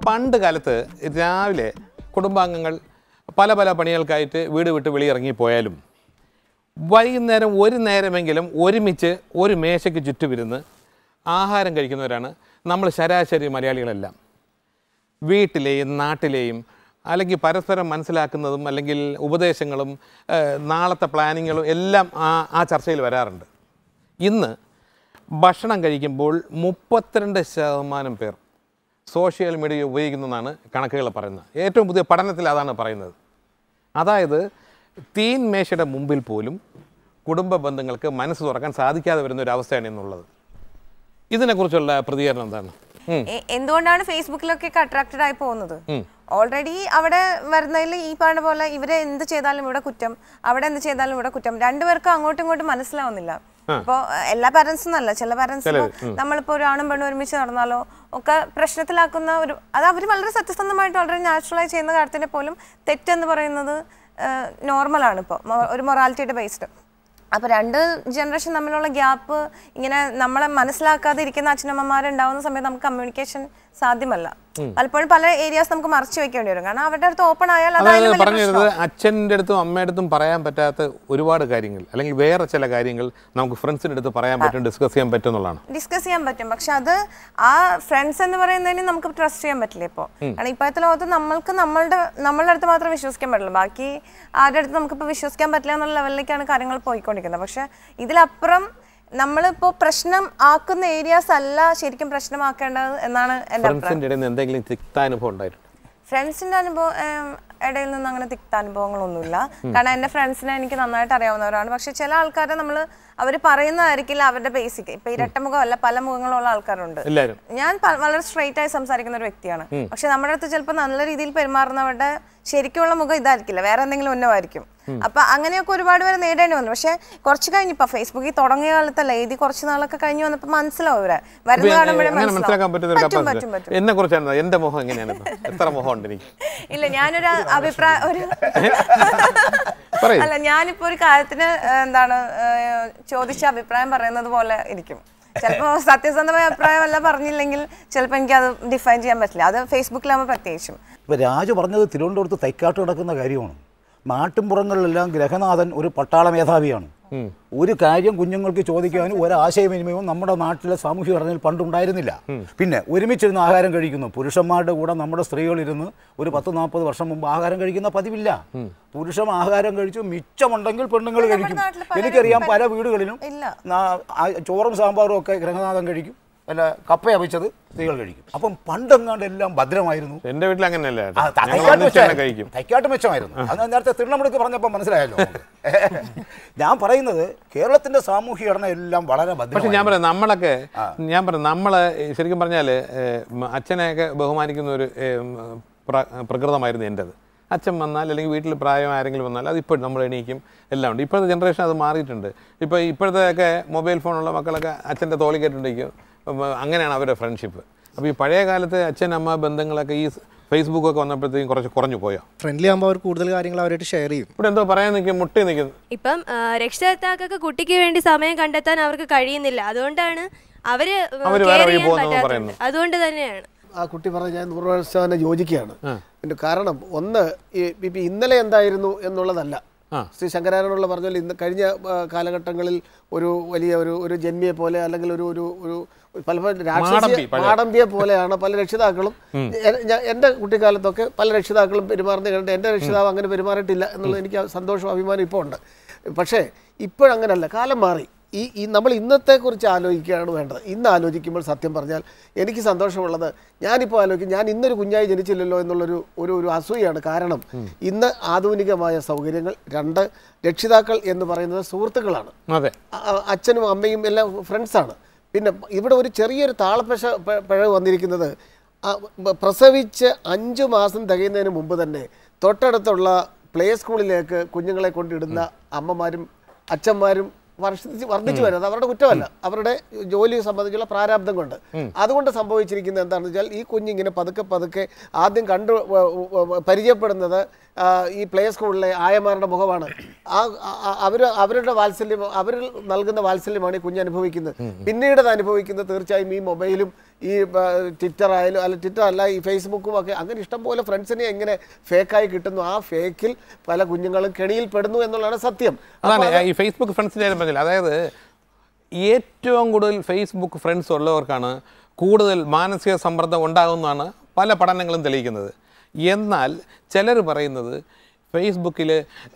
പണ്ട് കാലത്ത് രാവിലെ കുടുംബാംഗങ്ങൾ പല പല പണികൾക്കായിട്ട് വീട് വിട്ട് വെളിയിറങ്ങി പോയാലും വൈകുന്നേരം ഒരു നേരമെങ്കിലും ഒരുമിച്ച് ഒരു മേശയ്ക്ക് ചുറ്റുമിരുന്ന് ആഹാരം കഴിക്കുന്നവരാണ് നമ്മൾ ശരാശരി മലയാളികളെല്ലാം വീട്ടിലെയും നാട്ടിലെയും അല്ലെങ്കിൽ പരസ്പരം മനസ്സിലാക്കുന്നതും അല്ലെങ്കിൽ ഉപദേശങ്ങളും ഏഹ്, നാളത്തെ പ്ലാനിങ്ങുകളും എല്ലാം ആ ആ ചർച്ചയിൽ വരാറുണ്ട് ഇന്ന് ഭക്ഷണം കഴിക്കുമ്പോൾ മുപ്പത്തിരണ്ട് ശതമാനം പേർ സോഷ്യൽ മീഡിയ ഉപയോഗിക്കുന്നതെന്നാണ് കണക്കുകൾ പറയുന്നത് ഏറ്റവും പുതിയ പഠനത്തിൽ അതാണ് പറയുന്നത് അതായത് തീൻ മേശയുടെ മുമ്പിൽ പോലും കുടുംബ ബന്ധങ്ങൾക്ക് മനസ്സ് തുറക്കാൻ സാധിക്കാതെ വരുന്ന ഒരു അവസ്ഥയാണ് ഇന്നുള്ളത് ഇതിനെക്കുറിച്ചുള്ള പ്രതികരണം എന്താണ് ഉം. എ- എന്തുകൊണ്ടാണ് ഫേസ്ബുക്കിലൊക്കെ അട്രാക്റ്റഡ് ആയി പോകുന്നത് ഓൾറെഡി അവിടെ വരുന്നതിൽ ഈ പറഞ്ഞ പോലെ ഇവരെ എന്ത് ചെയ്താലും ഇവിടെ കുറ്റം അവിടെ എന്ത് ചെയ്താലും ഇവിടെ കുറ്റം രണ്ടുപേർക്കും അങ്ങോട്ടും ഇങ്ങോട്ടും മനസ്സിലാവുന്നില്ല ഇപ്പോ അഹ് എല്ലാ പാരന്റ്സും അല്ല ചില പാരന്റ്സ് നമ്മളിപ്പോ ഒരു ആണും പെണ്ണും ഒരുമിച്ച് നടന്നാലോ ഒക്കെ പ്രശ്നത്തിലാക്കുന്ന ഒരു അത് അവർ വളരെ സത്യസന്ധമായിട്ട് വളരെ നാച്ചുറലായി ചെയ്യുന്ന കാര്യത്തിനെ പോലും തെറ്റെന്ന് പറയുന്നത് നോർമലാണ് ഇപ്പോൾ ഒരു മൊറാലിറ്റിയുടെ ബേസ്ഡ് അപ്പൊ രണ്ട് ജനറേഷൻ തമ്മിലുള്ള ഗ്യാപ്പ് ഇങ്ങനെ നമ്മളെ മനസ്സിലാക്കാതെ ഇരിക്കുന്ന അച്ഛനമ്മമാരുണ്ടാവുന്ന സമയത്ത് നമുക്ക് കമ്മ്യൂണിക്കേഷൻ സാധ്യമല്ല പലപ്പോഴും പല ഏരിയാസ് നമുക്ക് മറച്ചു വെക്കേണ്ടി വരും കാരണം അവരുടെ അടുത്ത് ഓപ്പൺ ആയാൽ അതായത് അതായാലും വലിയ പറഞ്ഞു പ്രശ്നമാവും. വരുന്നത് അച്ഛൻ്റെ അടുത്തും അമ്മയുടെ അടുത്തും പറയാൻ പറ്റാത്ത ഒരുപാട് കാര്യങ്ങൾ അല്ലെങ്കിൽ വേറെ ചില കാര്യങ്ങൾ നമുക്ക് ഫ്രണ്ട്സിൻ്റെ അടുത്ത് പറയാൻ പറ്റും ഡിസ്കസ് ചെയ്യാൻ പറ്റും എന്നുള്ളതാണ് ഡിസ്കസ് ചെയ്യാൻ പറ്റും പക്ഷെ അത് ആ ഫ്രണ്ട്സ് എന്ന് പറയുന്നതിന് നമുക്ക് ട്രസ്റ്റ് ചെയ്യാൻ പറ്റില്ല ഇപ്പോൾ കാരണം ഇപ്പോഴത്തെ ലോകത്ത് നമ്മൾക്ക് നമ്മളുടെ നമ്മളുടെ അടുത്ത് മാത്രം വിശ്വസിക്കാൻ പറ്റില്ല ബാക്കി ആരുടെ അടുത്ത് നമുക്കിപ്പോൾ വിശ്വസിക്കാൻ പറ്റില്ല എന്നുള്ള ലെവലിലേക്കാണ് കാര്യങ്ങൾ പോയിക്കൊണ്ടിരിക്കുന്നത് പക്ഷെ ഇതിലപ്പുറം നമ്മളിപ്പോൾ പ്രശ്നം ആക്കുന്ന ഏരിയാസ് അല്ല ശരിക്കും പ്രശ്നമാക്കേണ്ടത് എന്നാണ് എൻ്റെ അഭിപ്രായം ഫ്രണ്ട്സിൻ്റെ ഇടയിൽ നിന്ന് എന്തെങ്കിലും തിക്താനുഭവം ഉണ്ടായിട്ടുണ്ട് ഫ്രണ്ട്സിന്റെ അനുഭവം ഏം, ഇടയിൽ നിന്ന് അങ്ങനെ തിക്ത അനുഭവങ്ങളൊന്നുമില്ല കാരണം എൻ്റെ ഫ്രണ്ട്സിനെ എനിക്ക് നന്നായിട്ട് അറിയാവുന്നവരാണ് പക്ഷെ ചില ആൾക്കാരെ നമ്മൾ അവർ പറയുന്നതായിരിക്കില്ല അവരുടെ ബേസിക് ഇപ്പൊ ഇരട്ടമുഖമല്ല പല മുഖങ്ങളുള്ള ആൾക്കാരുണ്ട് എല്ലാവരും ഞാൻ പ- വളരെ സ്ട്രെയിറ്റ് ആയി സംസാരിക്കുന്ന ഒരു വ്യക്തിയാണ് പക്ഷെ നമ്മുടെ അടുത്ത് ചിലപ്പോൾ നല്ല രീതിയിൽ പെരുമാറുന്നവരുടെ ശരിക്കുള്ള മുഖം ഇതായിരിക്കില്ല വേറെ എന്തെങ്കിലും ഉന്നമായിരിക്കും അപ്പൊ അങ്ങനെയൊക്കെ ഒരുപാട് പേര് നേടേണ്ടി വന്നു പക്ഷെ കുറച്ച് കഴിഞ്ഞിപ്പോ ഫേസ്ബുക്കിൽ തുടങ്ങിയ കാലത്തല്ല എഴുതി കുറച്ച് നാളൊക്കെ കഴിഞ്ഞ് വന്നപ്പോൾ മനസ്സിലാവും ഇവരെ വരുന്ന കാണുമ്പോഴേ അങ്ങനെ മനസ്സിലാക്കാൻ പറ്റുന്ന ഒരു പറ്റും പറ്റും കപ്പാസിറ്റി പറ്റും എന്നെ കുറിച്ചാണ് എന്റെ മുഖം എങ്ങനെയാണ് ഇപ്പൊ? എത്ര മുഖം ഉണ്ട് എനിക്ക് ഇല്ല ഞാനൊരു അഭിപ്രായം ഒരു പറയൂ അല്ല ഞാനിപ്പോ ഒരു കാര്യത്തിന് ഏഹ്, എന്താണ് ഏഹ്, ചോദിച്ച അഭിപ്രായം പറയുന്നത് പോലെ ഇരിക്കും ചിലപ്പോ സത്യസന്ധമായ അഭിപ്രായമല്ല പറഞ്ഞില്ലെങ്കിൽ ചിലപ്പോൾ എനിക്ക് അത് ഡിഫൈൻ ചെയ്യാൻ പറ്റില്ല അത് ഫേസ്ബുക്കിലാകുമ്പോൾ പ്രത്യേകിച്ചും ഇപ്പോൾ രാജു പറഞ്ഞത് തിരുവനന്തപുരത്ത് തൈക്കാട്ട് കിടക്കുന്ന കാര്യമാണ് നാട്ടിൻപുറങ്ങളിലെല്ലാം ഗ്രഹനാഥൻ ഒരു പട്ടാള മേധാവിയാണ് ഒരു കാര്യം കുഞ്ഞുങ്ങൾക്ക് ചോദിക്കാനും ഒരു ആശയവിനിമയവും നമ്മുടെ നാട്ടിലെ സാമൂഹ്യ ഘടനയിൽ പണ്ടുണ്ടായിരുന്നില്ല പിന്നെ ഒരുമിച്ചിരുന്ന് ആഹാരം കഴിക്കുന്നു പുരുഷന്മാരുടെ കൂടെ നമ്മുടെ സ്ത്രീകൾ ഇരുന്ന് ഒരു പത്ത് നാൽപ്പത് വർഷം മുമ്പ് ആഹാരം കഴിക്കുന്ന പതിവില്ല പുരുഷൻ ആഹാരം കഴിച്ചു മിച്ചമുണ്ടെങ്കിൽ പെണ്ണുങ്ങൾ നമ്മുടെ കഴിക്കും നാട്ടില് പല എനിക്കറിയാം പല വീടുകളിലും ഇല്ല. നാ- ആ ചോറും സാമ്പാറും ഒക്കെ ഗ്രഹനാഥൻ കഴിക്കും അല്ല കപ്പ അവിച്ചത് സ്ത്രീകൾ കഴിക്കും അപ്പം പണ്ടെങ്ങാണ്ട് എല്ലാം ഭദ്രമായിരുന്നു എന്റെ വീട്ടിൽ അങ്ങനെയല്ല ആ, ചേട്ടാ. ഞങ്ങൾ തൈക്കാട്ട് ഒന്നിച്ച് തന്നെ മെച്ചമായിരുന്നു. കഴിക്കും തൈക്കാട്ട് മെച്ചമായിരുന്നു അത് നേരത്തെ തിരുവണ്ണമുടുക്ക് പറഞ്ഞപ്പോൾ മനസ്സിലായല്ലോ നമുക്ക്. ഞാൻ പറയുന്നത് കേരളത്തിന്റെ സാമൂഹ്യ ഘടന എല്ലാം വളരെ പക്ഷെ ഭദ്രം ഞാൻ പറയാം നമ്മളൊക്കെ ഞാൻ പറയാം നമ്മള് ശരിക്കും പറഞ്ഞാൽ അച്ഛനെയൊക്കെ ബഹുമാനിക്കുന്ന ഒരു ഏ, ഉം, പ്ര- പ്രകൃതമായിരുന്നു എൻ്റെത് അച്ഛൻ വന്നാൽ അല്ലെങ്കിൽ വീട്ടിൽ പ്രായം ആരെങ്കിലും വന്നാൽ അത് ഇപ്പോൾ നമ്മൾ എണീക്കും എല്ലാം ഉണ്ട് ഇപ്പോഴത്തെ ജനറേഷൻ അത് മാറിയിട്ടുണ്ട് ഇപ്പോൾ ഇപ്പോഴത്തെയൊക്കെ മൊബൈൽ ഫോണുള്ള മക്കളൊക്കെ അച്ഛൻ്റെ തോളി കേട്ടിരിക്കും അങ്ങനെയാണ് അവരുടെ ഫ്രണ്ട്ഷിപ്പ് അപ്പോൾ ഈ പഴയ കാലത്തെ അച്ഛൻ അമ്മ ബന്ധങ്ങളൊക്കെ ഈ ഫേസ്ബുക്കൊക്കെ വന്നപ്പോഴത്തേക്കും കുറച്ച് കുറഞ്ഞു പോയോ ഫ്രണ്ട്ലി ആകുമ്പോൾ അവർ കൂടുതൽ കാര്യങ്ങൾ അവരായിട്ട് ഷെയർ ചെയ്യും ഇവിടെ എന്തോ പറയാൻ നിൽക്കും മുട്ടി നിൽക്കുന്നു ഇപ്പം ആ, രക്ഷിതാക്കൾക്ക് കുട്ടിക്ക് വേണ്ടി സമയം കണ്ടെത്താൻ അവർക്ക് കഴിയുന്നില്ല അതുകൊണ്ടാണ് അവര് അവര് care വേറെ വഴി ചെയ്യാൻ പോകുന്നു പറ്റാത്തത്. പറയുന്നു. അതുകൊണ്ട് തന്നെയാണ് ആ കുട്ടി പറഞ്ഞ ഞാൻ നൂറ് ശതമാനം യോജിക്കുകയാണ് ഇതിന്റെ കാരണം ഒന്ന് ഈ ഇപ്പൊ ഇന്നലെ എന്തായിരുന്നു എന്നുള്ളതല്ല ആ. ശ്രീ ശങ്കരാനന്ദനുള്ള പറഞ്ഞ പോലെ ഇന്ന് കഴിഞ്ഞ ആ, കാലഘട്ടങ്ങളിൽ ഒരു വലിയ ഒരു ഒരു ജന്മിയെ പോലെ അല്ലെങ്കിൽ ഒരു ഒരു ഒരു പലപ്പോഴും രാക്ഷസീയ മാടമ്പി, പഴയ. മാടമ്പിയെ പോലെയാണ് പല രക്ഷിതാക്കളും എ- ഞാൻ- എൻ്റെ കുട്ടിക്കാലത്തൊക്കെ പല രക്ഷിതാക്കളും പെരുമാറുന്നത് കണ്ടിട്ട് എൻ്റെ രക്ഷിതാവ് അങ്ങനെ പെരുമാറിയിട്ടില്ല എന്നുള്ളത് എനിക്ക് സന്തോഷവും അഭിമാനം ഇപ്പോൾ ഉണ്ട് പക്ഷേ ഇപ്പോഴങ്ങനല്ല കാലം മാറി ഈ ഈ നമ്മൾ ഇന്നത്തെക്കുറിച്ച് ആലോചിക്കുകയാണ് വേണ്ടത് ഇന്ന് ആലോചിക്കുമ്പോൾ സത്യം പറഞ്ഞാൽ എനിക്ക് സന്തോഷമുള്ളത് ഞാനിപ്പോൾ ആലോചിക്കും ഞാൻ ഇന്നൊരു കുഞ്ഞായി ജനിച്ചില്ലല്ലോ എന്നുള്ളൊരു ഒരു ഒരു അസൂയാണ് കാരണം ഇന്ന് ആധുനികമായ സൗകര്യങ്ങൾ രണ്ട് രക്ഷിതാക്കൾ എന്ന് പറയുന്നത് സുഹൃത്തുക്കളാണ് അതെ അ- അ- അച്ഛനും അമ്മയും എല്ലാം ഫ്രണ്ട്സാണ് പിന്നെ ഇവിടെ ഒരു ചെറിയൊരു താളപ്പശ പ- പിഴവ് വന്നിരിക്കുന്നത് ആ, ബ- പ്രസവിച്ച് അഞ്ച് മാസം തികയുന്നതിന് മുമ്പ് തന്നെ തൊട്ടടുത്തുള്ള പ്ലേ സ്കൂളിലേക്ക് കുഞ്ഞുങ്ങളെ കൊണ്ടിടുന്ന അമ്മമാരും അച്ഛന്മാരും വർഷിച്ച് വർദ്ധിച്ചു വരുന്നത് അവരുടെ കുറ്റമല്ല അവരുടെ ജോലി സംബന്ധിച്ചുള്ള പ്രാരാബ്ദം കൊണ്ട് അതുകൊണ്ട് സംഭവിച്ചിരിക്കുന്നത് എന്താണെന്ന് വെച്ചാൽ ഈ കുഞ്ഞിങ്ങനെ പതുക്കെ പതുക്കെ ആദ്യം കണ്ടു വ- വ- പരിചയപ്പെടുന്നത് ആ, ഈ പ്ലേ സ്കൂളിലെ ആയമാരുടെ മുഖമാണ് ആ അവർ അവരുടെ വാത്സല്യം അവരിൽ നൽകുന്ന വാത്സല്യമാണ് ഈ കുഞ്ഞ് അനുഭവിക്കുന്നത് പിന്നീട് അത് അനുഭവിക്കുന്നത് തീർച്ചയായും ഈ മൊബൈലും ഈ ആ, ട്വിറ്റർ ആയാലും അല്ല ട്വിറ്റർ അല്ല ഈ ഫേസ്ബുക്കും ഒക്കെ അങ്ങനെ ഇഷ്ടംപോലെ ഫ്രണ്ട്സിനെ എങ്ങനെ ഫേക്കായി കിട്ടുന്നു ആ ഫേക്കിൽ പല കുഞ്ഞുങ്ങളും കെണിയിൽ പെടുന്നു എന്നുള്ളതാണ് സത്യം അതാണ് ഈ ഫേസ്ബുക്ക് ഫ്രണ്ട്സിൻ്റെ കാര്യം പറഞ്ഞില്ല അതായത് ഏറ്റവും കൂടുതൽ ഫേസ്ബുക്ക് ഫ്രണ്ട്സ് ഉള്ളവർക്കാണ് കൂടുതൽ മാനസിക സമ്മർദ്ദം ഉണ്ടാകുമെന്നാണ് പല പഠനങ്ങളും തെളിയിക്കുന്നത് എന്നാൽ ചിലർ പറയുന്നത് ഫേസ്ബുക്കിൽ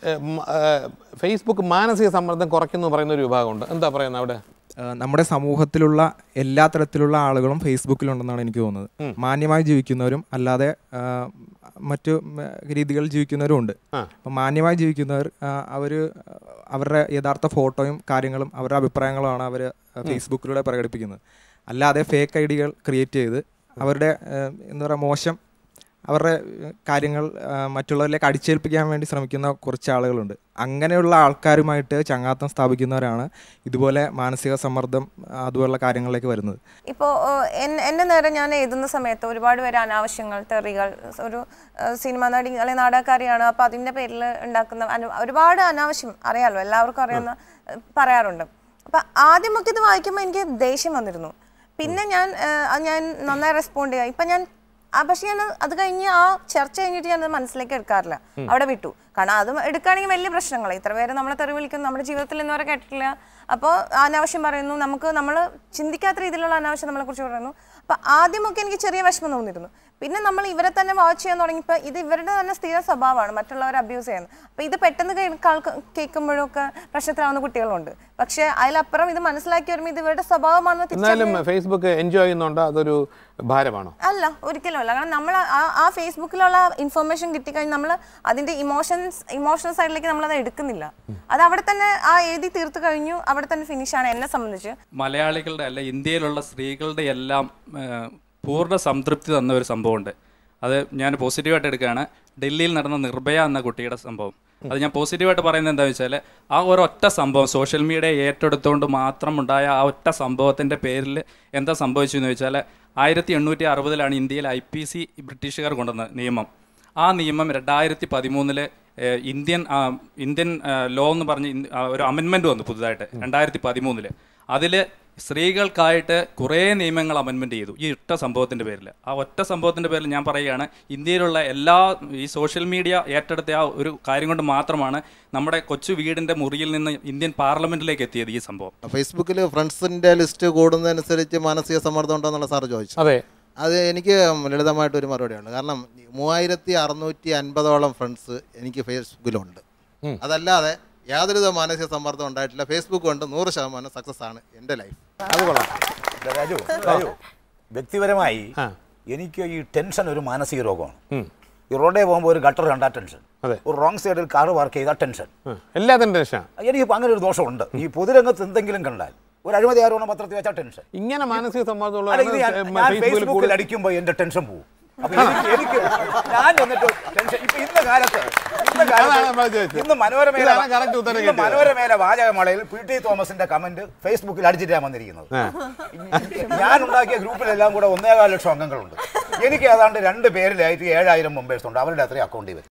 ഫേസ്ബുക്ക് മാനസിക സമ്മർദ്ദം കുറയ്ക്കുന്നു എന്ന് പറയുന്ന ഒരു വിഭാഗമുണ്ട് എന്താ പറയുന്നത് അവിടെ ആ, നമ്മുടെ സമൂഹത്തിലുള്ള എല്ലാ തരത്തിലുള്ള ആളുകളും ഫേസ്ബുക്കിലുണ്ടെന്നാണ് എനിക്ക് തോന്നുന്നത് മാന്യമായി ജീവിക്കുന്നവരും അല്ലാതെ ആ, മറ്റു ഉം, രീതികളിൽ ജീവിക്കുന്നവരും ഉണ്ട് അപ്പം മാന്യമായി ജീവിക്കുന്നവർ അവർ അവരുടെ യഥാർത്ഥ ഫോട്ടോയും കാര്യങ്ങളും അവരുടെ അഭിപ്രായങ്ങളുമാണ് അവർ ഫേസ്ബുക്കിലൂടെ പ്രകടിപ്പിക്കുന്നത് അല്ലാതെ ഫേക്ക് ഐ ഡികൾ ക്രിയേറ്റ് ചെയ്ത് അവരുടെ ആ, എന്താ പറയുക മോശം അവരുടെ ഏഹ്, കാര്യങ്ങൾ ആ, മറ്റുള്ളവരിലേക്ക് അടിച്ചേൽപ്പിക്കാൻ വേണ്ടി ശ്രമിക്കുന്ന കുറച്ച് ആളുകളുണ്ട് അങ്ങനെയുള്ള ആൾക്കാരുമായിട്ട് ചങ്ങാത്തം സ്ഥാപിക്കുന്നവരാണ് ഇതുപോലെ മാനസിക സമ്മർദ്ദം ആ, അതുപോലുള്ള കാര്യങ്ങളിലേക്ക് വരുന്നത് ഇപ്പോൾ എൻ്റെ നേരെ ഞാൻ എഴുതുന്ന സമയത്ത് ഒരുപാട് പേര് അനാവശ്യങ്ങൾ തെറികൾ ഒരു ഏഹ്, സിനിമാ നടി അല്ലെങ്കിൽ നാടകക്കാരിയാണ് അപ്പോൾ അതിൻ്റെ പേരിൽ ഉണ്ടാക്കുന്ന അനു- ഒരുപാട് അനാവശ്യം അറിയാലോ എല്ലാവർക്കും അറിയുന്ന ഏഹ്, പറയാറുണ്ട് അപ്പം ആദ്യമൊക്കെ ഇത് വായിക്കുമ്പോൾ എനിക്ക് ദേഷ്യം വന്നിരുന്നു പിന്നെ ഞാൻ ഏഹ്, അത് ഞാൻ നന്നായി റെസ്പോണ്ട് ചെയ്യാം ഇപ്പം ഞാൻ ആ പക്ഷെ ഞാൻ അത് കഴിഞ്ഞ് ആ ചർച്ച കഴിഞ്ഞിട്ട് ഞാൻ അത് മനസ്സിലേക്ക് എടുക്കാറില്ല അവിടെ വിട്ടു കാരണം അത് എടുക്കുകയാണെങ്കിൽ വലിയ പ്രശ്നങ്ങളാണ് ഇത്ര പേര് നമ്മളെ തെറി വിളിക്കുന്നു നമ്മുടെ ജീവിതത്തിൽ ഇന്ന് വരെ കേട്ടിട്ടില്ല അപ്പോൾ അനാവശ്യം പറയുന്നു നമുക്ക് നമ്മൾ ചിന്തിക്കാത്ത രീതിയിലുള്ള അനാവശ്യം നമ്മളെ കുറിച്ച് പറയുന്നു അപ്പോൾ ആദ്യമൊക്കെ എനിക്ക് ചെറിയ വിഷമം തോന്നിയിരുന്നു പിന്നെ നമ്മൾ ഇവരെ തന്നെ വാച്ച് ചെയ്യാൻ തുടങ്ങിയപ്പോൾ ഇത് ഇവരുടെ തന്നെ സ്ഥിര സ്വഭാവമാണ് മറ്റുള്ളവരെ അബ്യൂസ് ചെയ്യുന്നത് അപ്പോൾ ഇത് പെട്ടെന്ന് കേൾക്കുമ്പോഴൊക്കെ പ്രശ്നത്തിലാവുന്ന കുട്ടികളുണ്ട് പക്ഷേ അതിലപ്പുറം ഇത് മനസ്സിലാക്കി വരുമ്പോൾ ഇത് ഇവരുടെ സ്വഭാവമാണെന്ന് എന്നാലും തിരിച്ചറിഞ്ഞ് ഫേസ്ബുക്ക് എൻജോയ് ചെയ്യുന്നുണ്ടോ അതൊരു ഭാരമാണോ അല്ല ഒരിക്കലും അല്ല കാരണം നമ്മൾ ആ ആ ഫേസ്ബുക്കിലുള്ള ഇൻഫർമേഷൻ കിട്ടിക്കഴിഞ്ഞാൽ നമ്മൾ അതിന്റെ ഇമോഷൻസ് ഇമോഷണൽ സൈഡിലേക്ക് നമ്മൾ അത് എടുക്കുന്നില്ല അത് അവിടെ തന്നെ ആ എഴുതി തീർത്ത് കഴിഞ്ഞു അവിടെ തന്നെ ഫിനിഷ് ആണ് എന്നെ സംബന്ധിച്ച് മലയാളികളുടെ അല്ല ഇന്ത്യയിലുള്ള സ്ത്രീകളുടെ എല്ലാം ആ, പൂർണ്ണ സംതൃപ്തി തന്ന ഒരു സംഭവമുണ്ട് അത് ഞാൻ പോസിറ്റീവായിട്ട് എടുക്കുകയാണ് ഡൽഹിയിൽ നടന്ന നിർഭയ എന്ന കുട്ടിയുടെ സംഭവം അത് ഞാൻ പോസിറ്റീവായിട്ട് പറയുന്നത് എന്താണെന്ന് വെച്ചാൽ ആ ഒരൊറ്റ സംഭവം സോഷ്യൽ മീഡിയ ഏറ്റെടുത്തുകൊണ്ട് മാത്രം ഉണ്ടായ ആ ഒറ്റ സംഭവത്തിൻ്റെ പേരിൽ എന്താ സംഭവിച്ചു എന്ന് വെച്ചാൽ ആയിരത്തി എണ്ണൂറ്റി അറുപതിലാണ് ഇന്ത്യയിൽ ഐ പി സി ബ്രിട്ടീഷുകാർ കൊണ്ടുവന്ന നിയമം ആ നിയമം രണ്ടായിരത്തി പതിമൂന്നില് ഇന്ത്യൻ ആ, ഇന്ത്യൻ ലോ എന്ന് പറഞ്ഞ് ഇൻ- ആ, ഒരു അമെൻമെൻറ്റ് വന്നു പുതുതായിട്ട് രണ്ടായിരത്തി പതിമൂന്നില് അതിൽ സ്ത്രീകൾക്കായിട്ട് കുറേ നിയമങ്ങൾ അമെൻമെൻറ്റ് ചെയ്തു ഈ ഒറ്റ സംഭവത്തിൻ്റെ പേരിൽ ആ ഒറ്റ സംഭവത്തിൻ്റെ പേരിൽ ഞാൻ പറയുകയാണ് ഇന്ത്യയിലുള്ള എല്ലാ ഈ സോഷ്യൽ മീഡിയ ഏറ്റെടുത്ത ആ ഒരു കാര്യം കൊണ്ട് മാത്രമാണ് നമ്മുടെ കൊച്ചു വീടിൻ്റെ മുറിയിൽ നിന്ന് ഇന്ത്യൻ പാർലമെൻറ്റിലേക്ക് എത്തിയത് ഈ സംഭവം ഫേസ്ബുക്കിൽ ഫ്രണ്ട്സിൻ്റെ ലിസ്റ്റ് കൂടുന്നതനുസരിച്ച് മാനസിക സമ്മർദ്ദം ഉണ്ടോ എന്നുള്ള സാറ് ചോദിച്ചു അതെ അത് എനിക്ക് ലളിതമായിട്ടൊരു മറുപടിയാണ് കാരണം മൂവായിരത്തി അറുന്നൂറ്റി അൻപതോളം ഫ്രണ്ട്സ് എനിക്ക് ഫേസ്ബുക്കിലുണ്ട് അതല്ലാതെ യാതൊരുവിധ മാനസിക സമ്മർദ്ദം ഉണ്ടായിട്ടില്ല ഫേസ്ബുക്ക് കൊണ്ട് നൂറ് ശതമാനം സക്സസ് ആണ് എൻ്റെ ലൈഫ് അത് കൊള്ളാം രാജു രാജു വ്യക്തിപരമായി ആ. എനിക്ക് ഈ ടെൻഷൻ ഒരു മാനസിക രോഗമാണ് ഈ റോഡേ പോകുമ്പോൾ ഒരു ഗട്ടർ കണ്ടാൽ ടെൻഷൻ അതെ. ഒരു റോങ് സൈഡിൽ കാർ പാർക്ക് ചെയ്താൽ ടെൻഷൻ ആ, എല്ലാത്തിനും ടെൻഷനാണ് എനിക്കിപ്പോൾ അങ്ങനെ ഒരു ദോഷമുണ്ട് ഈ പൊതുരംഗത്ത് എന്തെങ്കിലും കണ്ടാൽ ഒരു അഴിമതി ആരോപണം പത്രത്തിൽ വെച്ചാൽ ടെൻഷൻ ഇങ്ങനെ മാനസിക സമ്മർദ്ദമുള്ള അല്ല ഇത് ഞാൻ ഞാൻ ഫേസ്ബുക്കിൽ അടിക്കുമ്പോൾ എന്റെ ടെൻഷൻ പോകും അപ്പൊ എനിക്ക് എനിക്ക് ഞാൻ എന്നിട്ട് ടെൻഷൻ ഇപ്പൊ ഇന്ന കാലത്ത് ഇന്ന അതാണ് നമ്മൾ കാലത്ത് ചോദിച്ചത്. ഇന്ന് മനോരമയിലെ ഇതാണ് correct ഉത്തരം ഇന്ന് കിട്ടിയത്. മനോരമയിലെ വാചകമളയിൽ പി ടി തോമസിന്റെ കമന്റ് ഫേസ്ബുക്കിൽ അടിച്ചിട്ടാണ് വന്നിരിക്കുന്നത് ഞാൻ ഉണ്ടാക്കിയ ഗ്രൂപ്പിലെല്ലാം കൂടെ ഒന്നേകാൽ ലക്ഷം അംഗങ്ങളുണ്ട് എനിക്ക് ഏതാണ്ട് രണ്ട് പേരിലായിട്ട് ഏഴായിരം മെമ്പേഴ്സ് ഉണ്ട് അവരുടെ അത്രയും അക്കൗണ്ടിൽ വരും